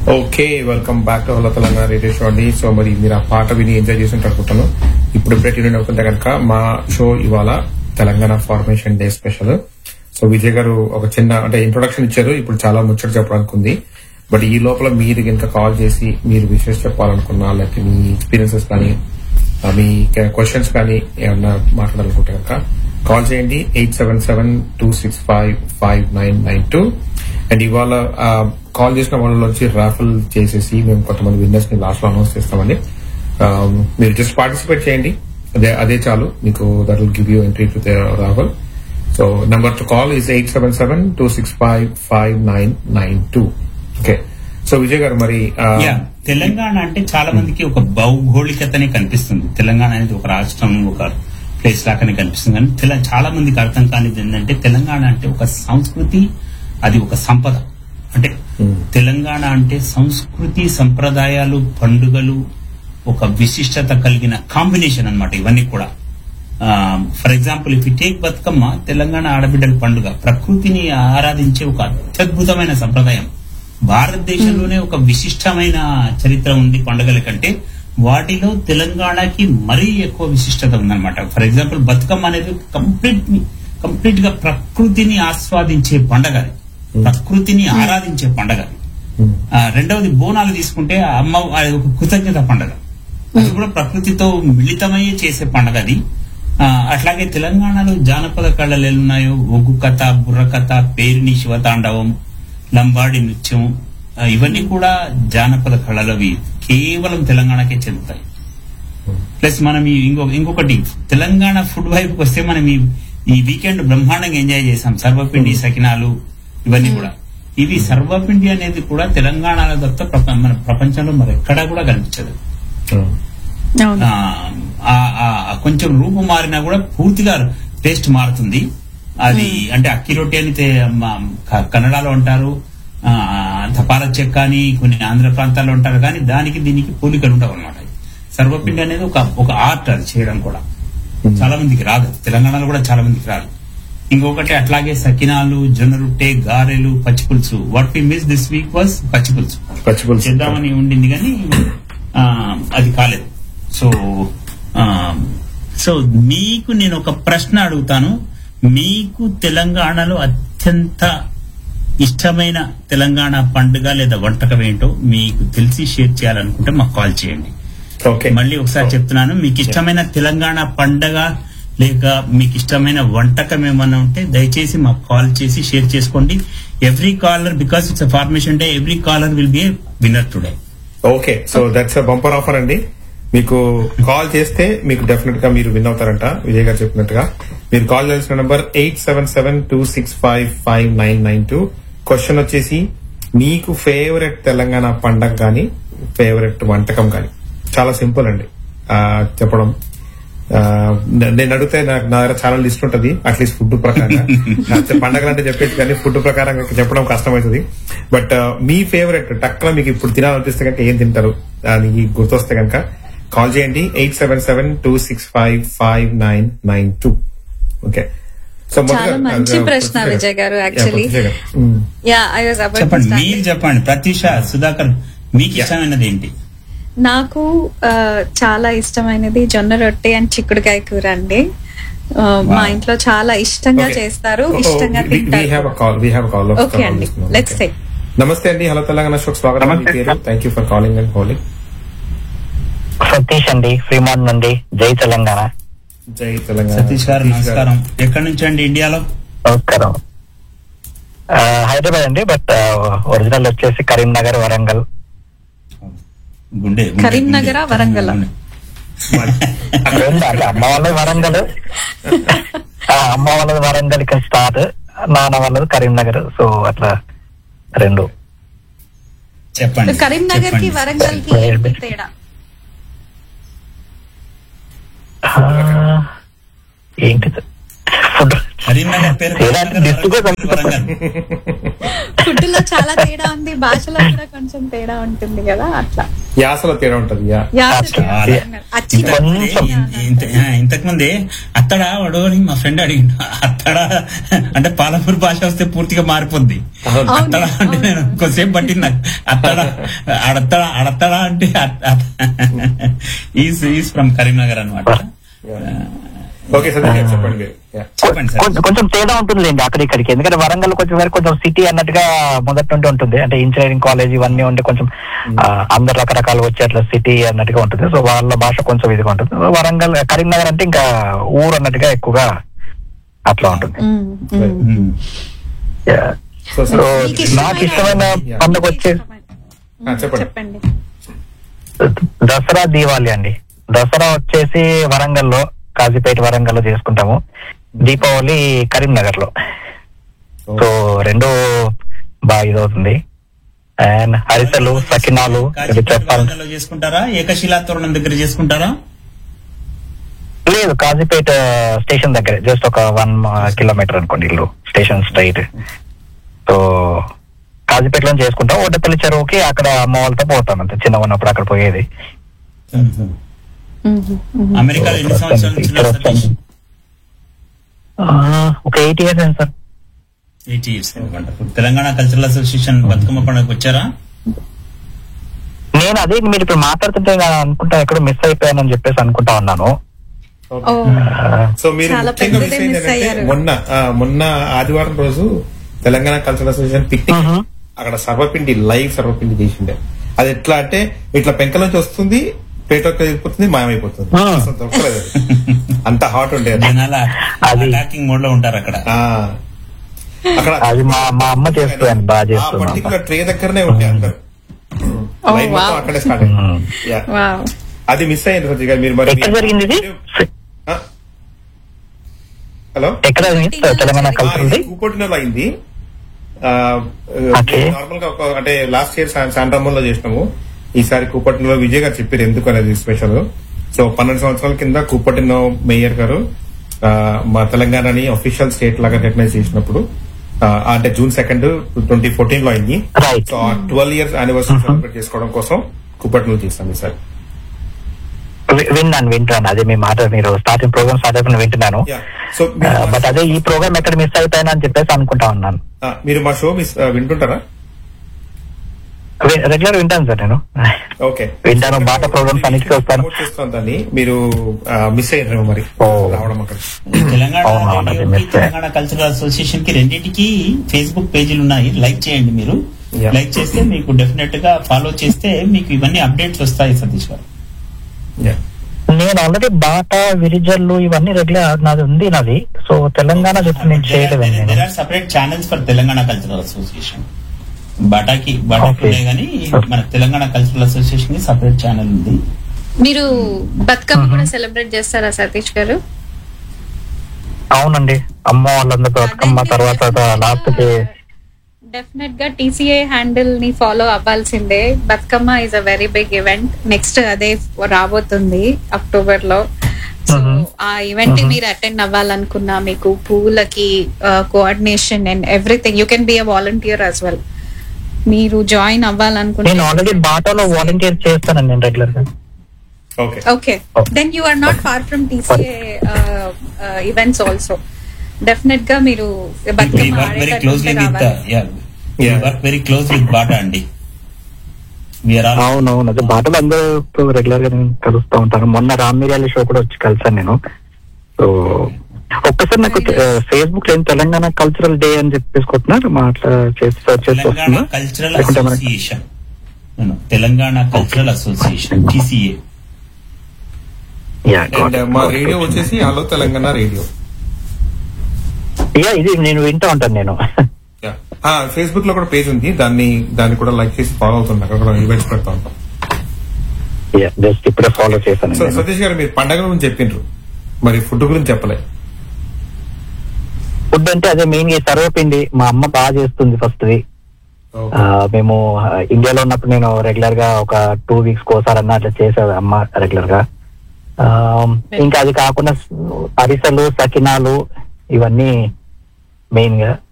Okay welcome back to hello Telangana radio show అండి so మరి మీరు ఆ పాట విని ఎంజాయ్ చేసి అనుకుంటాను ఇప్పుడు ఇప్పుడే ట్యూన్ అవుతుంటే కనుక మా షో ఇవాళ Telangana formation day special so Vijay గారు ఒక చిన్న అంటే ఇంట్రొడక్షన్ ఇచ్చారు ఇప్పుడు చాలా ముచ్చట చెప్పడానికి ఉంది బట్ ఈ లోపల మీరు కనుక కాల్ చేసి మీరు విషయస్ చెప్పాలనుకున్నా లేకపోతే మీ ఎక్స్పీరియన్సెస్ కానీ ఆ, మీ క్వశ్చన్స్ కానీ ఏమన్నా మాట్లాడాలనుకుంటే కనుక కాల్ చేయండి eight seven seven two six five five nine nine two and ఇవాళ ఆ, కాల్ చేసిన వాళ్ళ నుంచి రాఫుల్ చేసేసి మేము కొంతమంది విన్నర్స్ ని లాస్ట్ లో అనౌన్స్ చేస్తామండి ఆ, మీరు జస్ట్ పార్టిసిపేట్ చేయండి అదే అదే చాలు మీకు that will give you entry to the raffle so number to call is eight seven seven two six five five nine nine two okay so Vijay గారు మరి ఆ, యా తెలంగాణ అంటే చాలా మందికి ఒక భౌగోళికతనే కనిపిస్తుంది తెలంగాణ అనేది ఒక రాష్ట్రం ఒక ప్లేస్ లాగానే కనిపిస్తుంది కానీ తెల- చాలా మందికి అర్థం కానిది ఏంటంటే తెలంగాణ అంటే ఒక సంస్కృతి అది ఒక సంపద అంటే తెలంగాణ అంటే సంస్కృతి సంప్రదాయాలు పండుగలు ఒక విశిష్టత కలిగిన కాంబినేషన్ అన్నమాట ఇవన్నీ కూడా for example if take Bathukamma Telangana ఆడబిడ్డల పండుగ ప్రకృతిని ఆరాధించే ఒక అత్యద్భుతమైన సంప్రదాయం భారతదేశంలోనే ఒక విశిష్టమైన చరిత్ర ఉంది పండుగల కంటే వాటిలో తెలంగాణకి మరీ ఎక్కువ విశిష్టత ఉందన్నమాట ఫర్ ఎగ్జాంపుల్ బతుకమ్మ అనేది కంప్లీట్ కంప్లీట్ గా ప్రకృతిని ఆస్వాదించే పండగ అది. ప్రకృతిని ఆరాధించే పండగ అది. ఆ, రెండవది బోనాలు తీసుకుంటే ఆ అమ్మ అది ఒక కృతజ్ఞత పండగ అది కూడా ప్రకృతితో మిళితమయ్యే చేసే పండగ అది ఆ, అట్లాగే తెలంగాణలో జానపద కళలు ఎన్నున్నాయో ఒగ్గు కథ బుర్ర కథ పేరిని శివతాండవం లంబాడి నృత్యం ఆ, ఇవన్నీ కూడా జానపద కళలవి కేవలం తెలంగాణకే చెందుతాయి ప్లస్ మనం ఈ ఇంకొక ఇంకొకటి తెలంగాణ ఫుడ్ వైపుకి వస్తే మనం ఈ ఈ వీకెండ్ బ్రహ్మాండంగా ఎంజాయ్ చేసాం సర్వపిండి సకినాలు ఇవన్నీ కూడా ఇవి సర్వపిండి అనేది కూడా తెలంగాణలో తప్ప ప్రప- మన ప్రపంచంలో మరి ఎక్కడా కూడా కనిపించదు అవును ఆ, ఆ, ఆ, కొంచెం రూపం మారినా కూడా పూర్తిగా టేస్ట్ మారుతుంది అది అంటే అక్కి రొట్టె అని తే- మ- క- కన్నడలో అంటారు ఆ, తపాల చెక్క అని కొన్ని ఆంధ్ర ప్రాంతాల్లో ఉంటారు కానీ దానికి దీనికి పోలికలు ఉండవు అనమాట సర్వపిండి అనేది ఒక ఒక ఆర్ట్ అది చేయడం కూడా చాలా మందికి రాదు తెలంగాణలో కూడా చాలా మందికి రాదు ఇంకొకటి అట్లాగే సకినాలు జొన్న రొట్టె గారెలు పచ్చిపులుసు what we miss this week was pachipulusu pachipulusu. చేద్దామని ఉండింది కానీ ఆ, అది కాలేదు సో ఆ, సో మీకు నేను ఒక ప్రశ్న అడుగుతాను మీకు తెలంగాణలో అత్యంత ఇష్టమైన తెలంగాణ పండుగ లేదా వంటకం ఏంటో మీకు తెలిసి షేర్ చేయాలనుకుంటే మాకు కాల్ చేయండి ఓకే మళ్ళీ ఒకసారి చెప్తున్నాను మీకు ఇష్టమైన తెలంగాణ పండగ లేక మీకు ఇష్టమైన వంటకం ఏమన్నా ఉంటే దయచేసి మాకు కాల్ చేసి షేర్ చేసుకోండి every caller because it's formation day every caller will be winner today okay so that's bumper offer అండి మీకు కాల్ చేస్తే మీకు డెఫినెట్ గా మీరు విన్ అవుతారంట విజయ్ గారు చెప్పినట్టుగా మీరు కాల్ చేయాల్సిన number eight seven seven two six five five nine nine two question వచ్చేసి మీకు ఫేవరెట్ తెలంగాణ పండగ కానీ ఫేవరెట్ వంటకం కానీ చాలా సింపుల్ అండి ఆ, చెప్పడం ఆ, నే- నేను అడిగితే నాకు నా దగ్గర చాలా లిస్ట్ ఉంటది అట్లీస్ట్ ఫుడ్ ప్రకారంగా నాకు పండగలు అంటే చెప్పేసి కానీ ఫుడ్ ప్రకారంగా చెప్పడం కష్టమవుతుంది బట్ మీ ఫేవరెట్ టక్కున మీకు ఇప్పుడు తినాలనిపిస్తే కనుక ఏం తింటారు దానికి గుర్తొస్తే కనుక కాల్ చేయండి eight seven seven two six five five nine nine two okay so చాలా మంచి ప్రశ్న విజయ్ గారు యాక్చువల్లీ యా ఐ వాజ్ చెప్పండి మీరు చెప్పండి ప్రత్యూష సుధాకర్ మీకు ఇష్టమైనది ఏంటి నాకు ఆ, చాలా ఇష్టమైనది జొన్న రొట్టె అండ్ చిక్కుడుకాయ కూర అండి ఆ, మా Wow. ఇంట్లో చాలా ఇష్టంగా చేస్తారు ఇష్టంగా తింటారు call we have call okay అండి లెట్స్ టేక్ నమస్తే అండి హలో తెలంగాణ షోక్ స్వాగతం మీ నమస్తే, పేరు sir. Thank you for calling and హోలింగ్ సతీష్ అండి ఫ్రీమాన్ నుండి జై తెలంగాణ జై తెలంగాణ సతీష్ గారు నమస్కారం ఎక్కడి నుంచి అండి ఇండియాలో నమస్కారం ఆ, హైదరాబాద్ అండి బట్ ఒరిజినల్ వచ్చేసి కరీంనగర్ వరంగల్ గుండె గుండె, కరీంనగరా, గుండె. వరంగలా? గుండె. రెండు అంటే అమ్మ వాళ్ళది వరంగల్ ఆ, అమ్మ వాళ్ళది వరంగల్ ఇక్కడ స్టార్ట్ నాన్న వాళ్ళది కరీంనగర్ సో అట్లా రెండు చెప్పండి కరీంనగర్ కి చెప్పండి. వరంగల్ కి ఏంటి తేడా ఆ, ఏంటి ఫుడ్ కరీంనగర్ పేరు ఇలాంటి కరీంనగర్, district వరంగల్, వరంగల్. ఫుడ్ లో చాలా తేడా ఉంది భాషలో కూడా కొంచెం తేడా ఉంటుంది కదా అట్లా యాసలో తేడా ఉంటది యా యాస చాలా. తేడా. అచ్చి ఇంతకుముందే కొంచెం. ఇంత- ఆ, ఇంతకుముందే అత్తడా వాడు అని మా ఫ్రెండ్ అడిగిండు అత్తడా అంటే పాలపూర్ భాష వస్తే పూర్తిగా మారిపోద్ది అవును. అత్తడా అంటే నేను కొంతసేపు పట్టింది నాకు అత్తడా అడత్తడా అడత్తడా అంటే ఈస్ ఈస్ ఫ్రమ్ కరీంనగర్ అనమాట ఓకే సతీష్ గారు చెప్పండి మీరు Yeah. చెప్పండి సార్ కొంచెం- కొంచెం తేడా ఉంటుందిలేండి అక్కడ ఇక్కడికి ఎందుకంటే వరంగల్ కొంచెం వరకు కొంచెం సిటీ అన్నట్టుగా మొదటి నుండి ఉంటుంది అంటే ఇంజనీరింగ్ కాలేజ్ ఇవన్నీ ఉంటే కొంచెం ఆ, అందరు రకరకాలు వచ్చి అట్లా సిటీ అన్నట్టుగా ఉంటుంది సో వాళ్ళ భాష కొంచెం ఇదిగా ఉంటుంది వరంగల్ కరీంనగర్ అంటే ఇంకా ఊరు అన్నట్టుగా ఎక్కువగా అట్లా ఉంటుంది um, um. Um. Yeah. So so మీకు నాకు ఇష్టమైన Yeah. పండుగ వచ్చే ఆ, చెప్పండి. చెప్పండి దసరా దీవాలి అండి దసరా వచ్చేసి వరంగల్లో కాజీపేట వరంగల్ లో చేసుకుంటాము దీపావళి కరీంనగర్ లో సో రెండు బాగా ఇదవుతుంది అండ్ హరిసలు సకినాలు ఇవి కాజీపేట చెప్పాలి వరంగల్లో చేసుకుంటారా ఏకశిలా తోరణం దగ్గర చేసుకుంటారా లేదు కాజీపేట స్టేషన్ దగ్గర జస్ట్ ఒక వన్ కిలోమీటర్ అనుకోండి ఇల్లు స్టేషన్ స్ట్రైట్ సో కాజీపేటలో చేసుకుంటాం ఓటపల్లి చెరువుకి అక్కడ అమ్మ వాళ్ళతో పోతాం అంతే చిన్న ఉన్నప్పుడు అక్కడ పోయేది ఉమ్, ఉమ్. అమెరికాలో ఎన్ని సంవత్సరాల నుంచి ఇక్కడ ఉన్నారు సతీష్? వస్తాను. ఆ, ఒక ఎయిట్ ఇయర్స్ అయింది sir eight years wonderful Telangana cultural association Bathukamma పండుగకి వచ్చారా నేను అదే మీరు ఇప్పుడు మాట్లాడుతుంటే నేను అనుకుంటా ఎక్కడో మిస్ అయిపోయానని చెప్పేసి అనుకుంటా ఉన్నాను ఓ సో మీరు చాలా ముఖ్యంగా పెద్దదే విషయం miss ఏంటంటే అయ్యారు. మొన్న ఆ, మొన్న ఆదివారం రోజు Telangana cultural association picnic Mhm. అక్కడ సర్వపిండి లైవ్ సర్వపిండి చేసిండే అది ఎట్లా అంటే ఇట్లా పెంక నుంచి వస్తుంది ప్లేట్ వెళ్ళిపోతుంది మాయమైపోతుంది Ah. అసలు దొరకలేదు అది. అంత హాట్ ఉండే అది. జనాల అది- అటాకింగ్ మోడ్ లో ఉంటారు అక్కడ ఆ. అక్కడ అది మా మా అమ్మ చేస్తుంది అండి బాగా ఆ చేస్తుంది అమ్మ. పర్టికులర్ ట్రే దగ్గరనే ఉండే అందరు Oh, లైవ్ మొత్తం wow. అక్కడే స్టార్ట్ అయింది Mm. Yeah. వావ్ అది మిస్ అయింది సత్య గారు మీరు మరి ఎక్కడ జరిగింది ఇది ఆ? హలో ఎక్కడ జరిగింది? తెలంగాణ కల్చర్ ఉంది కూపటినలో అయింది Okay. నార్మల్ గా ఒక అంటే లాస్ట్ ఇయర్ శాంతామూల్ లో చేసినాము ఈసారి కూపటినలో విజయ్ గారు చెప్పారు ఎందుకు అనేది స్పెషల్ సో పన్నెండు సంవత్సరాల కింద కూపటినో మేయర్ గారు ఆ, మా తెలంగాణని అఫీషియల్ స్టేట్ లాగా రికగ్నైజ్ చేసినప్పుడు ఆ, అంటే జూన్ సెకండ్ ట్వంటీ ఫోర్టీన్ లో అయింది Right. సో ఆ ట్వెల్వ్ ఇయర్స్ యానివర్సరీ సెలబ్రేట్ చేసుకోవడం కోసం కూపటినలో చేస్తాం ఈసారి వి- విన్నాను వింటాను అదే మీ మాట మీరు స్టార్టింగ్ ప్రోగ్రామ్ స్టార్ట్ అయిపోయిన వింటున్నాను Yeah. సో మీరు- బట్ అదే ఈ ప్రోగ్రామ్ ఎక్కడ మిస్ అయిపోయాను అని చెప్పేసి అనుకుంటా ఉన్నాను ఆ, మీరు మా షో మిస్ ఆ, వింటుంటారా రెగ్యులర్ వింటాను సార్ నేను ఓకే వింటాను బాట ప్రోగ్రామ్స్ అన్నిటికీ వస్తాను ప్రమోట్ చేస్తాం దాన్ని మీరు మిస్ అయ్యారు మరి ఓ. రావడం అక్కడ తెలంగాణ అవును, అవును, అది రేడియోకి, మిస్ తెలంగాణ కల్చరల్ అసోసియేషన్ కి రెండింటికి ఫేస్బుక్ పేజీలు ఉన్నాయి లైక్ చేయండి మీరు Yeah. లైక్ చేస్తే మీకు డెఫినెట్ గా ఫాలో చేస్తే మీకు ఇవన్నీ అప్డేట్స్ వస్తాయి సతీష్ గారు Yeah. నేను ఆల్రెడీ బాట విరిజల్లు ఇవన్నీ రెగ్యులర్ నాది ఉంది నాది సో తెలంగాణ చెప్పి నేను చేయలేదండి దేర్ నేను are separate channels for Telangana cultural association బాటాకి బాటాకి Okay. ఉన్నాయి కానీ మన తెలంగాణ కల్చరల్ అసోసియేషన్ కి సపరేట్ ఛానల్ ఉంది మీరు బతుకమ్మ కూడా సెలబ్రేట్ చేస్తారా సతీష్ గారు అవునండి అమ్మ వాళ్ళందరూ బతుకమ్మ తర్వాత లాస్ట్ కి డెఫినెట్ గా టీసీఏ హ్యాండిల్ ని ఫాలో అవ్వాల్సిందే Bathukamma is a very big event next అదే రాబోతుంది అక్టోబర్ లో సో Mhm. ఆ ఈవెంట్ మీరు అటెండ్ అవ్వాలనుకున్నా మీకు పూలకి coordination and everything you can be a volunteer as well మీరు జాయిన్ అవ్వాలనుకుంటే నేను ఆల్రెడీ బాటాలో వాలంటీర్ చేస్తానండి నేను రెగ్యులర్ గా okay okay Oh. Then you are not far from TCA events also definite గా మీరు we బతుకమ్మ work very ఆడేటట్టు closely with రావాలి. the yeah we Yeah. work very close with BATA అండి we are all అవునవును అదే బాటలు అందరూ రెగ్యులర్ గా నేను కలుస్తూ ఉంటాను మొన్న రామ్ మిర్యాల షో కూడా వచ్చి కలిసాను నేను సో ఒక్కసారి నాకు ఫేస్బుక్ లో ఏం తెలంగాణ కల్చరల్ డే అని చెప్పేసుకుంటున్నారు మా అట్లా చేసి సెర్చ్ చేసి తెలంగాణ వస్తున్నా కల్చరల్ లేకుంటే మనకి- association Telangana cultural association TCA Yeah, got అండ్ it, మా got it. రేడియో వచ్చేసి హలో తెలంగాణ రేడియో Yeah, ఇది నేను వింటూ ఉంటాను నేను ఫేస్బుక్ లో కూడా పేజ్ ఉంది దాన్ని దాన్ని కూడా లైక్ చేసి ఫాలో అవుతుంది అక్కడ కూడా ఈవెంట్స్ పెడతా ఉంటాం జస్ట్ ఇప్పుడే ఫాలో చేశాను సో నేను. సతీష్ గారు మీరు పండగ గురించి చెప్పిండ్రు మరి ఫుడ్ గురించి చెప్పలే ఫుడ్ అంటే అదే మెయిన్ గా ఈ సర్వపిండి మా అమ్మ బాగా చేస్తుంది ఫస్ట్ ది ఆ, మేము ఆ, ఇండియాలో ఉన్నప్పుడు నేను రెగ్యులర్ గా ఒక టూ వీక్స్ కోసారన్నా అట్లా చేసేది అమ్మ రెగ్యులర్ గా ఆ, ఇంకా అది కాకుండా అరిసెలు సకినాలు ఇవన్నీ మెయిన్ గా